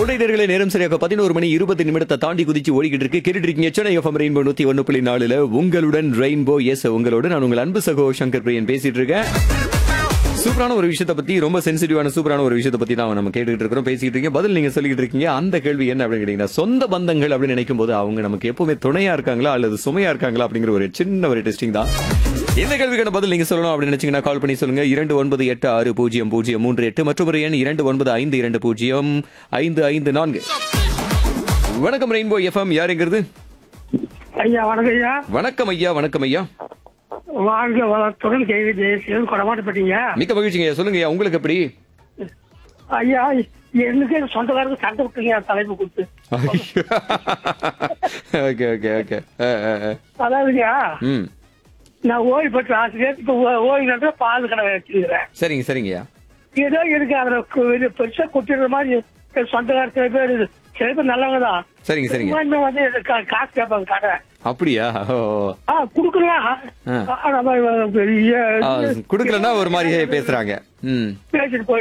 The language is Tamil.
உடையர்களே நேரம் சரியாக பதினோரு மணி இருபது நிமிடத்தை தாண்டி குதிச்சு ஓடிக்கிட்டு இருக்கு கேட்டுட்டு இருக்கீங்க சென்னை எஃப்எம் ரெயின்போ நூத்தி ஒன்னு புள்ளி நாலுல உங்களுடன் ரெயின்போ எஸ் உங்களோட நான் உங்கள் அன்பு சகோ சங்கர் பிரியன் பேசிட்டு இருக்கேன் சூப்பரான ஒரு விஷயத்தை பத்தி ரொம்ப சென்சிட்டிவான சூப்பரான ஒரு விஷயத்தை பத்தி தான் நம்ம கேட்டுக்கிட்டு இருக்கிறோம் பேசிக்கிட்டு இருக்கீங்க பதில் நீங்க சொல்லிட்டு இருக்கீங்க அந்த கேள்வி என்ன அப்படின்னு கேட்டீங்கன்னா சொந்த பந்தங்கள் அப்படின்னு நினைக்கும் போது அவங்க நமக்கு எப்பவுமே துணையா இருக்காங்களா அல்லது சுமையா இருக்காங்களா அப்படிங்கிற ஒரு சின்ன ஒரு டெஸ்டிங் தான் இந்த கேள்விக்கான பதில் நீங்க சொல்லணும் அப்படின்னு நினைச்சீங்கன்னா கால் பண்ணி சொல்லுங்க இரண்டு ஒன்பது எட்டு ஆறு பூஜ்ஜியம் பூஜ்ஜியம் மூன்று எட்டு மற்றும் ஒரு எண் இரண்டு ஒன்பது ஐந்து இரண்டு பூஜ்ஜியம் ஐந்து ஐந்து நான்கு வணக்கம் ரெயின்போ எஃப்எம் யாருங்கிறது ஐயா வணக்கம் ஐயா வணக்கம் ஐயா வணக்கம் ஐயா வாழ்க வளத்துடன் கேள்வி ஜெயசீலன் கொடமாட்டப்பட்டீங்க மிக்க மகிழ்ச்சிங்க ஐயா சொல்லுங்க ஐயா உங்களுக்கு எப்படி ஐயா எனக்கு சொந்தக்காரருக்கு சண்டை விட்டுருங்க தலைப்பு கொடுத்து ஓகே ஓகே ஓகே அதாவதுங்க ம் நான் ஓய்வு பெற்ற ஆசிரியர் இப்ப ஓ- ஓய்வு பெற்ற பால் கடை வச்சிருக்கிறேன் சரிங்க சரிங்கய்யா ஏதோ எனக்கு அதுல கு- இது பெருசா கொட்டிடுற மாதிரி என் சொந்தக்கார சில பேர் இது. சில பேர் நல்லவங்க தான் சரிங்க சரிங்க இன்னும் வந்து எனக்கு கா- காசு கேட்பாங்க கடை அப்படியா ஓ ஆ குடுக்கலாம் ஆ. ஆனா பெரிய ஆ, குடுக்கலன்னா ஒரு மாதிரி பேசுறாங்க ம் பேசிட்டு போய்